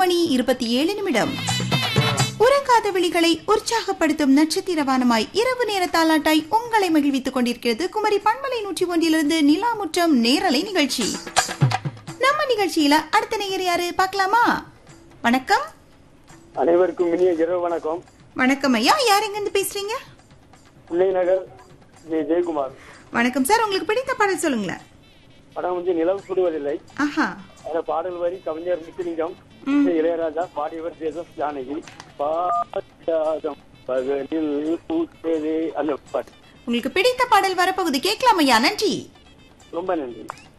மணி இருபத்தி ஏழு நிமிடம் உறங்காத விழிகளை உற்சாகப்படுத்தும் நட்சத்திரவானமாய் இரவு நேர தாலாட்டாய் உங்களை மகிழ்வித்துக் கொண்டிருக்கிறது குமரி பண்பலை நூற்றி ஒன்றிலிருந்து நிலாமுற்றம் நேரலை நிகழ்ச்சி நம்ம நிகழ்ச்சியில அடுத்த நேயர் யாரு பார்க்கலாமா வணக்கம் அனைவருக்கும் இனிய இரவு வணக்கம் வணக்கம் ஐயா யார் எங்கிருந்து பேசுறீங்க பிள்ளை நகர் ஜெய ஜெயக்குமார் வணக்கம் சார் உங்களுக்கு பிடித்த பாடல் சொல்லுங்களேன் படம் வந்து நிலவு சுடுவதில்லை ஆஹா அந்த பாடல் வரி கவிஞர் முத்துலிங்கம் ம். இளையராஜா பாடியவர் ஜேசப் ஜானகி பாடம் பகலில் பூத்ததே அந்த பாட்டு உங்களுக்கு பிடித்த பாடல் வரப்போகுது கேட்கலாம் ஐயா நன்றி ரொம்ப நன்றி